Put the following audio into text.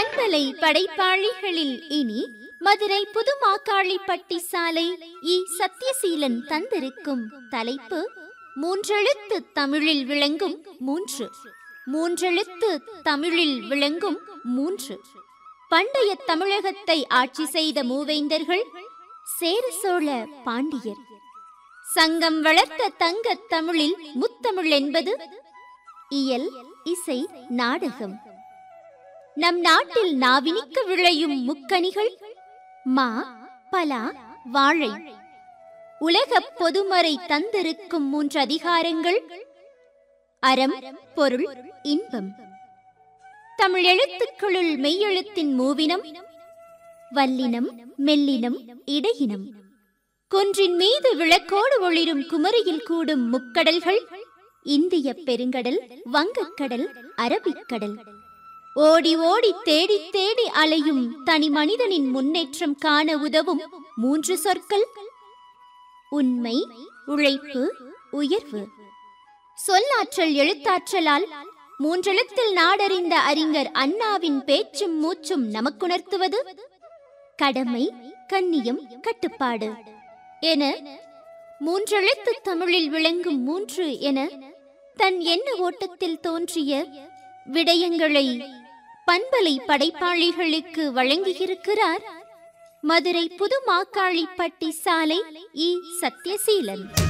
பண்பலை படைப்பாளிகளில் இனி மதுரை புதுமாக்காளிப்பட்டி சாலை இ சத்யசீலன் தந்திருக்கும் தலைப்பு மூன்றெழுத்து தமிழில் விளங்கும் மூன்று மூன்றெழுத்து தமிழில் விளங்கும் மூன்று பண்டைய தமிழகத்தை ஆட்சி செய்த மூவேந்தர்கள் சேர சோழ பாண்டியர் சங்கம் வளர்த்த தங்கத் தமிழில் முத்தமிழ் என்பது இயல் இசை நாடகம் நம் நாட்டில் நாவினிக்க விளையும் முக்கனிகள் மா பலா வாழை உலகப் பொதுமறை தந்திருக்கும் மூன்று அதிகாரங்கள் அறம் பொருள் இன்பம் தமிழ் எழுத்துக்களுள் மெய்யெழுத்தின் மூவினம் வல்லினம் மெல்லினம் இடையினம் குன்றின் மீது விளக்கோடு ஒளிரும் குமரியில் கூடும் முக்கடல்கள் இந்திய பெருங்கடல் வங்கக்கடல் அரபிக்கடல் ஓடி ஓடி தேடி தேடி அலையும் தனி மனிதனின் முன்னேற்றம் காண உதவும் மூன்று சொற்கள் உண்மை உழைப்பு உயர்வு சொல்லாற்றல் எழுத்தாற்றலால் மூன்றெழுத்தில் நாடறிந்த அறிஞர் அண்ணாவின் பேச்சும் மூச்சும் நமக்குணர்த்துவது கடமை கண்ணியம் கட்டுப்பாடு என மூன்றெழுத்து தமிழில் விளங்கும் மூன்று என தன் எண்ண ஓட்டத்தில் தோன்றிய விடயங்களை பண்பலை படைப்பாளிகளுக்கு வழங்கியிருக்கிறார் மதுரை புதுமாக்காளிப்பட்டி சாலை இ சத்யசீலன்